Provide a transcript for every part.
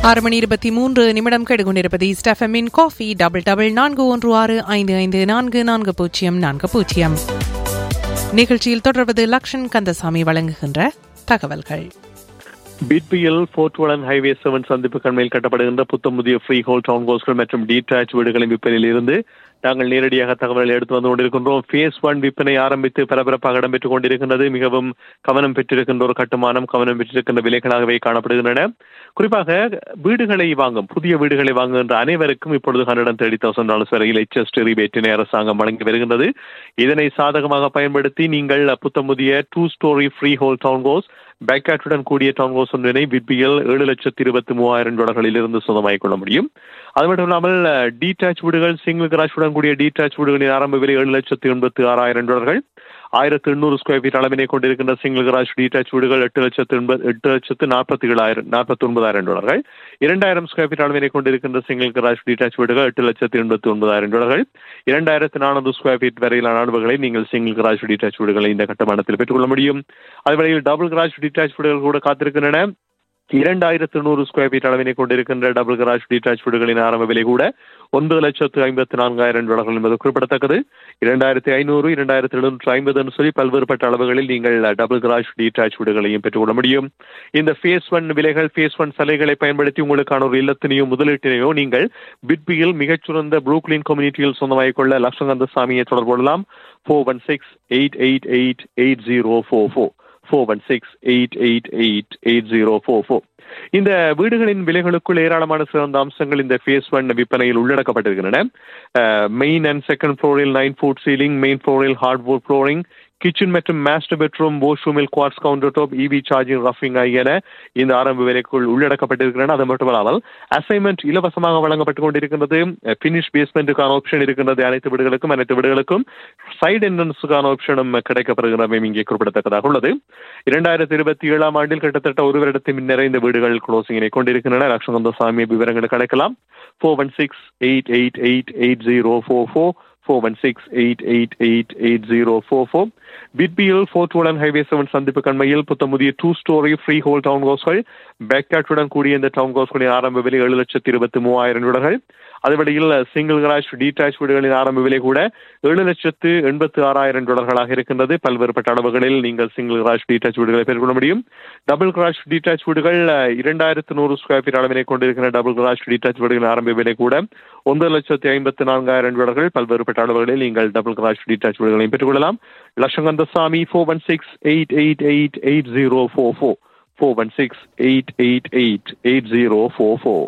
ஆறு மணி இருபத்தி மூன்று நிமிடம் கெடுகொண்டிருப்பது ஸ்டெஃபமின் காஃபி டபுள் டபுள் நான்கு ஒன்று ஆறு ஐந்து ஐந்து நான்கு நான்கு பூஜ்ஜியம் நான்கு பூஜ்ஜியம் நிகழ்ச்சியில் தொடர்வது லக்ஷன் கந்தசாமி வழங்குகின்ற தகவல்கள் பிட்பிஎல் ஃபோர்ட் வளன் ஹைவே செவன் சந்திப்பு கண்மையில் கட்டப்படுகின்ற புத்தம் புதிய ஃப்ரீ ஹோல் டவுன் ஹவுஸ்கள் மற்றும் டீடாச் வீடுகளின் விற்பனையில் இருந்து நாங்கள் நேரடியாக தகவல்களை எடுத்து வந்து கொண்டிருக்கின்றோம் ஃபேஸ் ஒன் விற்பனை ஆரம்பித்து பரபரப்பாக இடம்பெற்றுக் கொண்டிருக்கின்றது மிகவும் கவனம் பெற்றிருக்கின்ற ஒரு கட்டுமானம் கவனம் பெற்றிருக்கின்ற விலைகளாகவே காணப்படுகின்றன குறிப்பாக வீடுகளை வாங்கும் புதிய வீடுகளை வாங்குகின்ற அனைவருக்கும் இப்பொழுது ஹண்ட்ரட் தேர்ட்டி தௌசண்ட் டாலர்ஸ் வரையில் எச்எஸ் ரிபேட்டினை அரசாங்கம் வழங்கி வருகின்றது இதனை சாதகமாக பயன்படுத்தி நீங்கள் புத்தம் புதிய two story freehold town house பேக்காட்டுடன் கூடிய டவுன் ஹவுஸ் ஒன்றினை பிபிஎல் ஏழு லட்சத்தி இருபத்தி மூவாயிரம் டாலர்களில் இருந்து சொந்தமாகிக் கொள்ள முடியும் அது மட்டும் இல்லாமல் டீடாச் வீடுகள் சிங்கிள் கராஜுடன் கூடிய டீடாச் வீடுகளின் ஆரம்ப விலை ஏழு லட்சத்தி எண்பத்தி ஆறாயிரம் டாலர்கள் ஆயிரத்தி எண்ணூறு ஸ்கொயர் ஃபீட் அளவினை கொண்டிருக்கின்ற சிங்கிள் கராஜ் டீடாச் வீடுகள் எட்டு லட்சத்து எண்பது எட்டு லட்சத்து நாற்பத்தி ஏழாயிரம் நாற்பத்தி ஒன்பதாயிரம் டாலர்கள் இரண்டாயிரம் ஸ்கொயர் ஃபீட் அளவினை கொண்டிருக்கின்ற சிங்கிள் கராஜ் டீடாச் வீடுகள் எட்டு லட்சத்து எண்பத்தி ஒன்பதாயிரம் டாலர்கள் இரண்டாயிரத்து நானூறு ஸ்கொயர் ஃபீட் வரையிலான அளவுகளை நீங்கள் சிங்கிள் கராஜ் டீடாச் வீடுகளை இந்த கட்டுமானத்தில் பெற்றுக்கொள்ள முடியும் அதுவரையில் டபுள் கராஜ் டீடாச் வீடுகள் கூட காத்திருக்கின்றன இரண்டாயிரத்து நூறு ஸ்கொயர் ஃபீட் அளவினை கொண்டிருக்கின்ற டபுள் கராஜ் டீடாச் வீடுகளின் ஆரம்ப விலை கூட ஒன்பது லட்சத்து ஐம்பத்தி நான்காயிரம் டாலர்கள் என்பது குறிப்பிடத்தக்கது இரண்டாயிரத்தி ஐநூறு இரண்டாயிரத்தி எழுநூற்று ஐம்பதுன்னு சொல்லி பல்வேறுபட்ட அளவுகளில் நீங்கள் டபுள் கராஜ் டீடாச் வீடுகளையும் பெற்றுக்கொள்ள முடியும் இந்த ஃபேஸ் ஒன் விலைகள் ஃபேஸ் ஒன் சலுகைகளை பயன்படுத்தி உங்களுக்கான ஒரு இல்லத்தினையோ முதலீட்டினையோ நீங்கள் பிட்பியில் மிகச்சிறந்த புரூக்லின் கம்யூனிட்டியில் சொந்தமாகிக் கொள்ள லட்சங்கந்த சாமியை தொடர்பு கொள்ளலாம் four one six eight eight eight eight zero four four four one six eight eight eight eight zero four four இந்த வீடுகளின் விலைகளுக்குள் ஏராளமான சிறந்த அம்சங்கள் இந்த ஃபேஸ் ஒன் விற்பனையில் உள்ளடக்கப்பட்டிருக்கின்றன மெயின் அண்ட் செகண்ட் ஃப்ளோரில் நைன் ஃபுட் சீலிங் மெயின் ஃப்ளோரில் ஹார்ட்வுட் ஃப்ளோரிங் கிச்சன் மற்றும் மாஸ்டர் பெட்ரூம் வாஷ்ரூமில் quartz countertop EV charging ரஃபிங் ஆகியன இந்த ஆரம்ப விலைக்குள் உள்ளடக்கப்பட்டிருக்கின்றன அது மட்டுமல்லாமல் அசைன்மெண்ட் இலவசமாக வழங்கப்பட்டுக் கொண்டிருக்கின்றது பினிஷ் பேஸ்மெண்ட்டுக்கான ஆப்ஷன் இருக்கின்றது அனைத்து வீடுகளுக்கும் அனைத்து வீடுகளுக்கும் சைடு என்ட்ரன்ஸுக்கான ஆப்ஷனும் கிடைக்கப்படுகிறவை இங்கே குறிப்பிடத்தக்கதாக உள்ளது இரண்டாயிரத்தி இருபத்தி ஏழாம் ஆண்டில் கிட்டத்தட்ட ஒரு வருடத்தின் முன்னரே இந்த வீடுகள் க்ளோசிங்கினை கொண்டிருக்கின்றன லட்சங்கந்த சாமி விவரங்கள் கிடைக்கலாம் four one six eight eight eight eight zero four four four one six eight eight eight eight zero four four பிட்பிஎல் ஃபோர்த் வளன் ஹைவே செவன் சந்திப்பு கண்மையில் புத்தமுதிய two story freehold town ஹவுஸ்கள் பேக்காட்டுடன் கூடிய இந்த டவுன் ஹவுஸ்களின் ஆரம்ப விலை ஏழு லட்சத்தி இருபத்தி மூவாயிரம் டாலர்கள் அதுவழியில் சிங்கிள் கராஜ் டீடாச் வீடுகளின் ஆரம்ப விலை கூட ஏழு லட்சத்து எண்பத்தி ஆறாயிரம் டாலர்களாக இருக்கின்றது பல்வேறுபட்ட அளவுகளில் நீங்கள் சிங்கிள் கராஜ் டீடாச் வீடுகளை பெற்றுக்கொள்ள முடியும் டபுள் கராஜ் டீடாச் வீடுகள் இரண்டாயிரத்து நூறு ஸ்கொயர் ஃபீட் அளவினை கொண்டிருக்கிற டபுள் கராஜ் டீடாச் வீடுகளின் ஆரம்ப விலை கூட ஒன்பது லட்சத்தி ஐம்பத்தி நான்காயிரம் டாலர்கள் பல்வேறுபட்ட அளவுகளில் நீங்கள் டபுள் கராஜ் டீடாச் வீடுகளையும் பெற்றுக்கொள்ளலாம் லட்சங்கந்த சாமி four one six eight eight eight eight zero four four four one six eight eight eight eight zero four four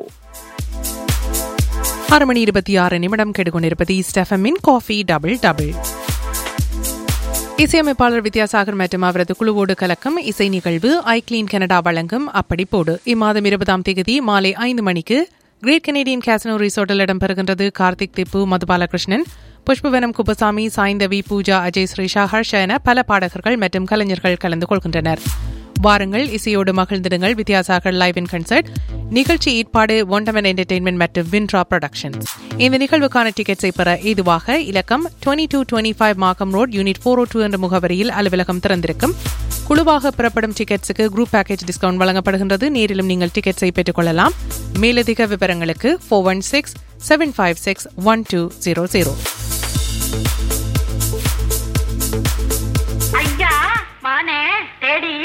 ஆறு மணி இருபத்தி ஆறு நிமிடம் கெடுகொண்டிருப்பது ஸ்டெஃபமின் காஃபி டபுள் டபுள் இசையமைப்பாளர் வித்யாசாகர் மற்றும் அவரது குழுவோடு கலக்கும் இசை நிகழ்வு ஐ கிளீன் கனடா வழங்கும் அப்படி போடு இம்மாதம் இருபதாம் தேதி மாலை ஐந்து மணிக்கு கிரேட் கனேடியன் கேசனோ ரிசோர்ட்டில் இடம்பெறுகின்றது கார்த்திக் திப்பு மதுபாலகிருஷ்ணன் புஷ்பவனம் குப்பசாமி சாய்ந்தவி பூஜா அஜய் ஸ்ரீஷா ஹர்ஷ என பல பாடகர்கள் மற்றும் கலைஞர்கள் கலந்து கொள்கின்றனர் வாருங்கள் இசையோடு மகிழ்ந்திடுங்கள் வித்யாசாகர் லைவ் இன் கன்சர்ட் நிகழ்ச்சி ஏற்பாடு ஒண்டமன் என்டர்டெயின்மெண்ட் மற்றும் வின்ட்ரா ப்ரொடக்ஷன் இந்த நிகழ்வுக்கான டிக்கெட்ஸை பெற ஏதுவாக இலக்கம் twenty two twenty five Markham road unit four O two என்ற முகவரியில் அலுவலகம் திறந்திருக்கும் குழுவாக பெறப்படும் டிக்கெட்ஸுக்கு குரூப் பேக்கேஜ் டிஸ்கவுண்ட் வழங்கப்படுகின்றது நேரிலும் நீங்கள் டிக்கெட்ஸை பெற்றுக் கொள்ளலாம் மேலதிக விவரங்களுக்கு four one six seven five six one two zero zero ஐயா மானே தேடி